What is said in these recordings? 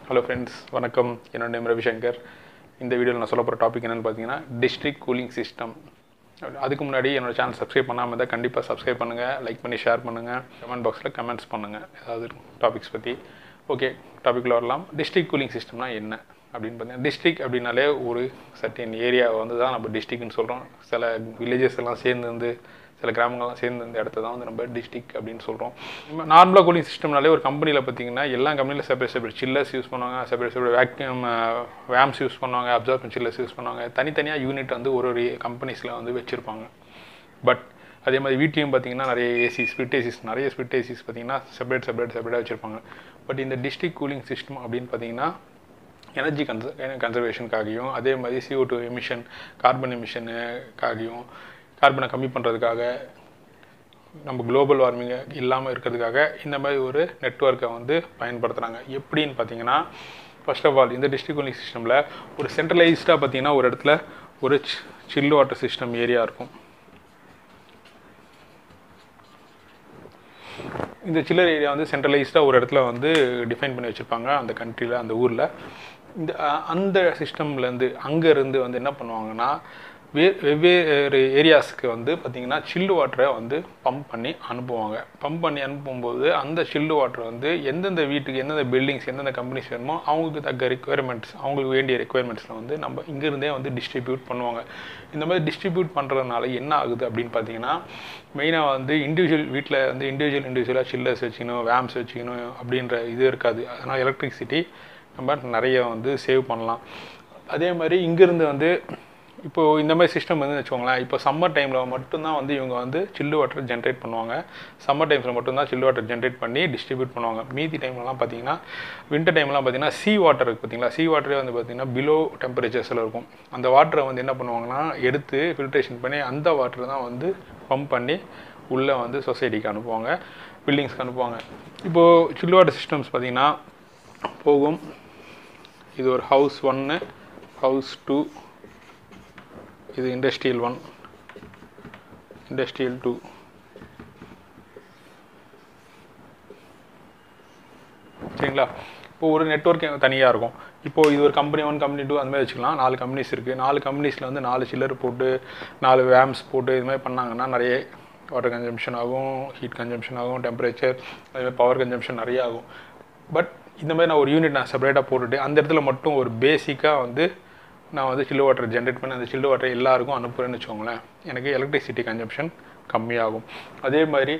hello friends வணக்கம் என்னோட name Ravishankar இந்த வீடியோவில் நான் சொல்ல போகிற டாபிக் என்னென்னு பார்த்தீங்கன்னா டிஸ்ட்ரிக்ட் கூலிங் சிஸ்டம் அதுக்கு முன்னாடி என்னோட சேனல் சப்ஸ்கிரைப் பண்ணாமல் இருந்தால் கண்டிப்பாக சப்ஸ்கிரைப் பண்ணுங்கள் லைக் பண்ணி ஷேர் பண்ணுங்கள் கமெண்ட் பாக்ஸில் கமெண்ட்ஸ் பண்ணுங்கள் ஏதாவது டாபிக்ஸ் பற்றி ஓகே டாபிக்கில் வரலாம் டிஸ்ட்ரிக்ட் கூலிங் சிஸ்டம்னா என்ன அப்படின்னு பார்த்தீங்கன்னா டிஸ்ட்ரிக்ட் அப்படின்னாலே ஒரு சர்டின் ஏரியாவை வந்து தான் நம்ம டிஸ்ட்ரிக்ட்னு சொல்கிறோம் சில வில்லேஜஸ் எல்லாம் சேர்ந்து வந்து சில கிராமங்கள்லாம் சேர்ந்து இந்த இடத்த தான் வந்து நம்ம டிஸ்ட்ரிக்ட் அப்படின்னு சொல்கிறோம் நார்மலாக கூலிங் சிஸ்டம்னாலே ஒரு கம்பெனியில் பார்த்தீங்கன்னா எல்லா கம்பெனியில் செப்பரேட் செப்பரேட் சில்லர்ஸ் யூஸ் பண்ணுவாங்க separate separate vacuum VAMs use பண்ணுவாங்க அப்சர்வன் சில்லர்ஸ் யூஸ் பண்ணுவாங்க தனித்தனியாக யூனிட் வந்து ஒரு ஒரு கம்பெனிஸில் வந்து வச்சுருப்பாங்க பட் அதே மாதிரி வீட்லேயும் பார்த்தீங்கன்னா நிறைய ஏசி ஸ்பிட் ஏசிஸ் நிறைய ஸ்பிட் ஏசிஸ் பார்த்தீங்கன்னா செப்பரேட் செப்பரேட் செப்பரேட்டாக வச்சுருப்பாங்க பட் இந்த டிஸ்ட்ரிக்ட் கூலிங் சிஸ்டம் அப்படின்னு பார்த்தீங்கன்னா எனர்ஜி கன்ச கன்சர்வேஷனுக்காகவும் அதே மாதிரி CO2 டூ எமிஷன் கார்பன் எமிஷனுக்காகவும் கார்பனை கம்மி பண்ணுறதுக்காக நம்ம குளோபல் வார்மிங்கை இல்லாமல் இருக்கிறதுக்காக இந்த மாதிரி ஒரு நெட்ஒர்க்கை வந்து பயன்படுத்துகிறாங்க எப்படின்னு பார்த்தீங்கன்னா ஃபர்ஸ்ட் ஆஃப் ஆல் இந்த டிஸ்ட்ரிக்ட் கூலிங் சிஸ்டமில் ஒரு சென்ட்ரலைஸ்டாக பார்த்தீங்கன்னா ஒரு இடத்துல ஒரு சில் வாட்டர் சிஸ்டம் ஏரியா இருக்கும் இந்த சில்லர் ஏரியா வந்து சென்ட்ரலைஸ்டாக ஒரு இடத்துல வந்து டிஃபைன் பண்ணி வச்சுருப்பாங்க அந்த கண்ட்ரியில் அந்த ஊரில் இந்த அ- அந்த சிஸ்டம்லேருந்து அங்கேருந்து வந்து என்ன பண்ணுவாங்கன்னா வே வெவ்வேறு ஏரியாஸ்க்கு வந்து பார்த்திங்கன்னா சில்லு வாட்டரை வந்து பம்ப் பண்ணி அனுப்புவாங்க பம்ப் பண்ணி அனுப்பும்போது அந்த சில்லு வாட்டர் வந்து எந்தெந்த வீட்டுக்கு எந்தெந்த பில்டிங்ஸ் எந்தெந்த கம்பெனிஸ் வேணுமோ அவங்களுக்கு தக்க ரெக்குயர்மெண்ட்ஸ் அவங்களுக்கு வேண்டிய ரெக்குயர்மெண்ட்ஸில் வந்து நம்ம இங்கேருந்தே வந்து டிஸ்ட்ரிபியூட் பண்ணுவாங்க இந்த மாதிரி டிஸ்ட்ரிபியூட் பண்ணுறதுனால என்ன ஆகுது அப்படின்னு பார்த்தீங்கன்னா மெயினாக வந்து இண்டிவிஜுவல் வீட்டில் வந்து இண்டிவிஜுவல் இண்டிவிஜுவலாக சில்லர்ஸ் வச்சுக்கணும் வேம்ஸ் வச்சுக்கணும் அப்படின்ற இது இருக்காது அதனால் எலக்ட்ரிசிட்டி நம்ம நிறைய வந்து சேவ் பண்ணலாம் அதே மாதிரி இங்கேருந்து வந்து இப்போது இந்த மாதிரி சிஸ்டம் வந்து வச்சுக்கோங்களேன் இப்போ சம்மர் டைமில் மட்டும்தான் வந்து இவங்க வந்து சில்லு வாட்டர் ஜென்ரேட் பண்ணுவாங்க சம்மர் டைம்ஸில் மட்டும்தான் சில்லு வாட்டர் ஜென்ரேட் பண்ணி டிஸ்ட்ரிபியூட் பண்ணுவாங்க மீதி டைம்லலாம் பார்த்தீங்கன்னா வின்டர் டைம்லாம் பார்த்தீங்கன்னா சீ வாட்டர் இருக்குது பார்த்தீங்களா சீ வாட்டரே வந்து பார்த்தீங்கன்னா பிலோ டெம்பரேச்சர்ஸில் இருக்கும் அந்த வாட்டரை வந்து என்ன பண்ணுவாங்கன்னா எடுத்து ஃபில்ட்ரேஷன் பண்ணி அந்த வாட்டர் தான் வந்து பம்ப் பண்ணி உள்ளே வந்து சொசைட்டிக்கு அனுப்புவாங்க பில்டிங்ஸ்க்கு அனுப்புவாங்க இப்போது சில்லு வாட்டர் சிஸ்டம்ஸ் பார்த்தீங்கன்னா போகும் இது ஒரு ஹவுஸ் ஒன்று ஹவுஸ் டூ இது இண்டஸ்ட்ரியல் ஒன் இண்டஸ்ட்ரியல் டூ சரிங்களா இப்போ ஒரு நெட்ஒர்க் தனியாக இருக்கும் இப்போது இது ஒரு கம்பெனி ஒன் கம்பெனி டூ அந்த மாதிரி வச்சுக்கலாம் நாலு கம்பெனிஸ் இருக்குது நாலு கம்பெனிஸில் வந்து நாலு சில்லர் போட்டு நாலு வேம்ஸ் போட்டு இது மாதிரி பண்ணாங்கன்னா நிறைய வாட்டர் கன்சம்ஷன் ஆகும் ஹீட் கன்சம்ஷன் ஆகும் டெம்பரேச்சர் அதுமாதிரி பவர் கன்சம்ஷன் நிறைய ஆகும் பட் இந்த மாதிரி நான் ஒரு யூனிட் நான் செப்பரேட்டாக போட்டுட்டு அந்த இடத்துல மட்டும் ஒரு பேசிக்காக வந்து நான் வந்து சில்லு வாட்டர் ஜென்ரேட் பண்ணி அந்த சில்லு வாட்டர் எல்லாருக்கும் அனுப்புகிறேன்னு வச்சுக்கோங்களேன் எனக்கு எலக்ட்ரிசிட்டி கன்சம்ஷன் கம்மியாகும் அதே மாதிரி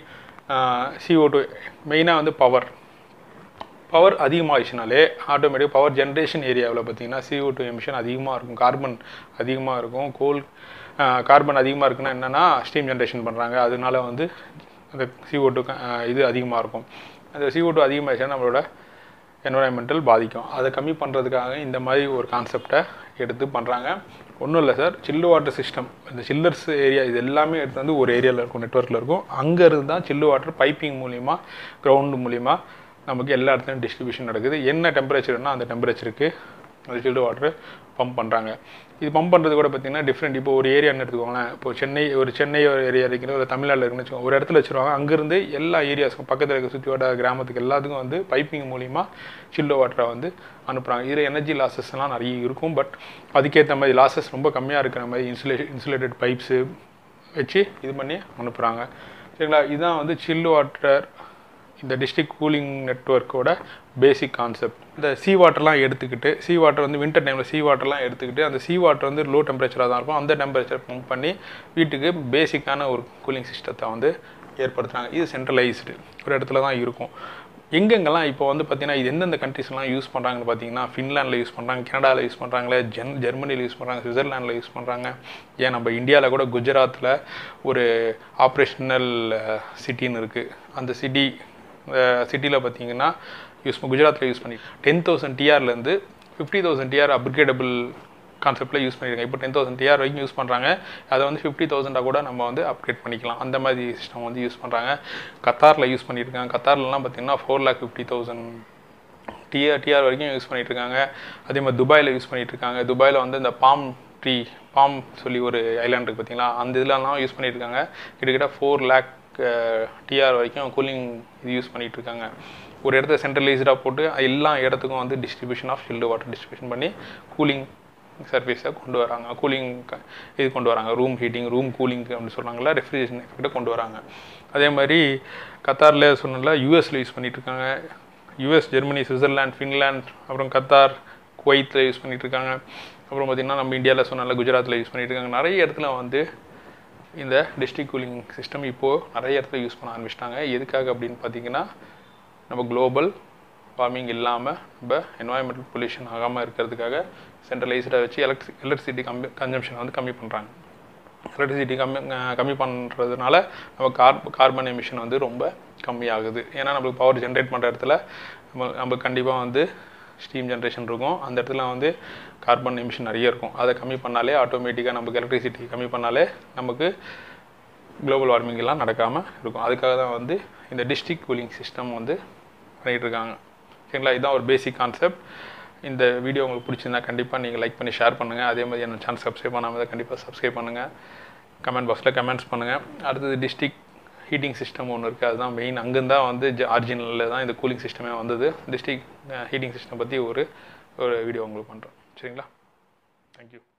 CO2 டூ மெயினாக வந்து பவர் பவர் அதிகமாகிடுச்சுனாலே ஆட்டோமேட்டிக் பவர் ஜென்ரேஷன் ஏரியாவில் பார்த்தீங்கன்னா CO2 டூ எமிஷன் அதிகமாக இருக்கும் கார்பன் அதிகமாக இருக்கும் கோல் கார்பன் அதிகமாக இருக்குன்னா என்னென்னா ஸ்டீம் ஜென்ரேஷன் பண்ணுறாங்க அதனால வந்து அந்த CO2 டூ இது அதிகமாக இருக்கும் அந்த CO2 டூ அதிகமாகிடுச்சுன்னா நம்மளோட என்வரான்மெண்டல் பாதிக்கும் அதை கம்மி பண்ணுறதுக்காக இந்த மாதிரி ஒரு கான்செப்டை எடுத்து பண்ணுறாங்க ஒன்றும் இல்லை சார் சில்லு வாட்டர் சிஸ்டம் இந்த சில்லர்ஸ் ஏரியா இது எல்லாமே எடுத்து வந்து ஒரு ஏரியாவில் இருக்கும் நெட்ஒர்க்கில் இருக்கும் அங்கேருந்து தான் சில்லு வாட்டர் பைப்பிங் மூலிமா கிரவுண்டு மூலிமா நமக்கு எல்லா இடத்துலையும் டிஸ்ட்ரிபியூஷன் நடக்குது என்ன டெம்பரேச்சர்னா அந்த டெம்பரேச்சருக்கு அந்த சில்லு வாட்டர் பம்ப் பண்ணுறாங்க இது பம்ப் பண்ணுறது கூட பார்த்தீங்கன்னா டிஃப்ரெண்ட் இப்போ ஒரு ஏரியான்னு எடுத்துக்கோங்களேன் இப்போ சென்னை ஒரு சென்னை ஒரு ஏரியா இருக்கிற ஒரு தமிழ்நாட்டில் இருக்குன்னு வச்சுக்கோங்க ஒரு இடத்துல வச்சுருவாங்க அங்கேருந்து எல்லா ஏரியாஸ்க்கும் பக்கத்தில் இருக்க சுற்றி வட்டார கிராமத்துக்கு எல்லாத்துக்கும் வந்து பைப்பிங் மூலிமா சில்லு வாட்டரை வந்து அனுப்புகிறாங்க இதில் எனர்ஜி லாசஸ்லாம் நிறைய இருக்கும் பட் அதுக்கேற்ற மாதிரி லாசஸ் ரொம்ப கம்மியாக இருக்கிற மாதிரி இன்சுலே இன்சுலேட்டட் பைப்ஸு வச்சு இது பண்ணி அனுப்புகிறாங்க சரிங்களா இதுதான் வந்து சில்லு வாட்டர் இந்த டிஸ்ட்ரிக்ட் கூலிங் நெட்ஒர்க்கோட பேசிக் கான்செப்ட் இந்த சீ வாட்டர்லாம் எடுத்துக்கிட்டு சீ வாட்டர் வந்து வின்டர் டைமில் சீ வாட்டர்லாம் எடுத்துக்கிட்டு அந்த சீ வாட்டர் வந்து லோ டெம்பரேச்சராக தான் இருக்கும் அந்த டெம்பரேச்சர் பம்ப் பண்ணி வீட்டுக்கு பேசிக்கான ஒரு கூலிங் சிஸ்டத்தை வந்து ஏற்படுத்துகிறாங்க இது சென்ட்ரலைஸ்டு ஒரு இடத்துல தான் இருக்கும் எங்கெங்கெல்லாம் இப்போ வந்து பார்த்தீங்கன்னா இது எந்தெந்த கண்ட்ரிஸ்லாம் யூஸ் பண்ணுறாங்கன்னு பார்த்தீங்கன்னா ஃபின்லாண்டில் யூஸ் பண்ணுறாங்க கனடாவில் யூஸ் பண்ணுறாங்களே ஜென் ஜெர்மனியில் யூஸ் பண்ணுறாங்க சுவிட்சர்லாண்டில் யூஸ் பண்ணுறாங்க ஏன் நம்ம இந்தியாவில் கூட குஜராத்தில் ஒரு ஆப்ரேஷனல் சிட்டின்னு இருக்குது அந்த சிட்டி சிட்டியில் பார்த்தீங்கன்னா யூஸ் குஜராத்தில் யூஸ் பண்ணி டென் தௌசண்ட் டிஆர்லேருந்து ஃபிஃப்டி தௌசண்ட் டிஆர் அப்கிரேடபிள் கான்செப்டில் யூஸ் பண்ணியிருக்காங்க இப்போ டென் தௌசண்ட் டிஆர் வரைக்கும் யூஸ் பண்ணுறாங்க அதை வந்து ஃபிஃப்டி தௌசண்டாக கூட நம்ம வந்து அப்கிரேட் பண்ணிக்கலாம் அந்த மாதிரி சிஸ்டம் வந்து யூஸ் பண்ணுறாங்க கத்தாரில் யூஸ் பண்ணியிருக்காங்க கத்தார்லலாம் பார்த்தீங்கன்னா four lakh fifty thousand TR TR வரைக்கும் யூஸ் பண்ணிட்டு இருக்காங்க அதே மாதிரி துபாயில் யூஸ் பண்ணிட்டு இருக்காங்க துபாயில் வந்து இந்த பாம் ட்ரீ பாம் சொல்லி ஒரு ஐலாண்ட் இருக்குது பார்த்தீங்களா அந்த இதுலலாம் யூஸ் பண்ணிட்டு இருக்காங்க கிட்டத்தட்ட ஃபோர் லேக் டிஆர் வரைக்கும் கூலிங் இது யூஸ் பண்ணிகிட்டு இருக்காங்க ஒரு இடத்த சென்ட்ரலைஸ்டாக போட்டு எல்லா இடத்துக்கும் வந்து distribution of chilled water distribution பண்ணி கூலிங் சர்வீஸை கொண்டு வராங்க கூலிங் இது கொண்டு வராங்க ரூம் ஹீட்டிங் ரூம் கூலிங் அப்படின்னு சொல்கிறாங்களா ரெஃப்ரிஜரேஷன் எஃபெக்ட்டை கொண்டு வராங்க அதே மாதிரி கத்தாரில் சொன்னல யூஎஸில் யூஸ் பண்ணிட்டு இருக்காங்க யூஎஸ் ஜெர்மனி சுவிட்சர்லாந்து ஃபின்லாந்து அப்புறம் கத்தார் குவைத்தில் யூஸ் பண்ணிட்டு இருக்காங்க அப்புறம் பார்த்திங்கன்னா நம்ம இந்தியாவில் சொன்னால குஜராத்தில் யூஸ் பண்ணிட்டு இருக்காங்க நிறைய இடத்துல வந்து இந்த டிஸ்ட்ரிக் கூலிங் சிஸ்டம் இப்போது நிறைய இடத்துல யூஸ் பண்ண ஆரம்பிச்சிட்டாங்க எதுக்காக அப்படின்னு பார்த்தீங்கன்னா நம்ம குளோபல் வார்மிங் இல்லாமல் நம்ம என்வாயன்மெண்டல் பொல்யூஷன் ஆகாமல் இருக்கிறதுக்காக சென்ட்ரலைஸ்டாக வச்சு எலக்ட்ரி எலக்ட்ரிசிட்டி கம்மி கன்சம்ஷன் வந்து கம்மி பண்ணுறாங்க எலக்ட்ரிசிட்டி கம்மி அஹ் கம்மி பண்ணுறதுனால நம்ம கார் கார்பன் எமிஷன் வந்து ரொம்ப கம்மியாகுது ஏன்னா நம்மளுக்கு பவர் ஜென்ரேட் பண்ணுற இடத்துல நம்ம நம்ம கண்டிப்பாக வந்து ஸ்டீம் ஜென்ரேஷன் இருக்கும் அந்த இடத்துல வந்து கார்பன் எமிஷன் நிறைய இருக்கும் அதை கம்மி பண்ணாலே ஆட்டோமேட்டிக்காக நமக்கு எலக்ட்ரிசிட்டி கம்மி பண்ணாலே நமக்கு குளோபல் வார்மிங் எல்லாம் நடக்காமல் இருக்கும் அதுக்காக தான் வந்து இந்த டிஸ்ட்ரிக்ட் கூலிங் சிஸ்டம் வந்து பண்ணிகிட்டு இருக்காங்க ஓகேங்களா இதுதான் ஒரு பேசிக் கான்செப்ட் இந்த வீடியோ உங்களுக்கு பிடிச்சிருந்தா கண்டிப்பாக நீங்கள் லைக் பண்ணி ஷேர் பண்ணுங்கள் அதே மாதிரி என்ன சேனல் சப்ஸ்கிரைப் பண்ணாமல் தான் கண்டிப்பாக சப்ஸ்கிரைப் பண்ணுங்கள் கமெண்ட் பாக்ஸில் கமெண்ட்ஸ் பண்ணுங்கள் அடுத்தது டிஸ்ட்ரிக்ட் ஹீட்டிங் சிஸ்டம் ஒன்று இருக்குது அதுதான் மெயின் அங்கேருந்து தான் வந்து ஆரிஜினலில் தான் இந்த கூலிங் சிஸ்டமே வந்தது டிஸ்ட்ரிக்ட் ஹீட்டிங் சிஸ்டம் பற்றி ஒரு ஒரு வீடியோ உங்களுக்கு பண்ணுறோம் சரிங்களா தேங்க்யூ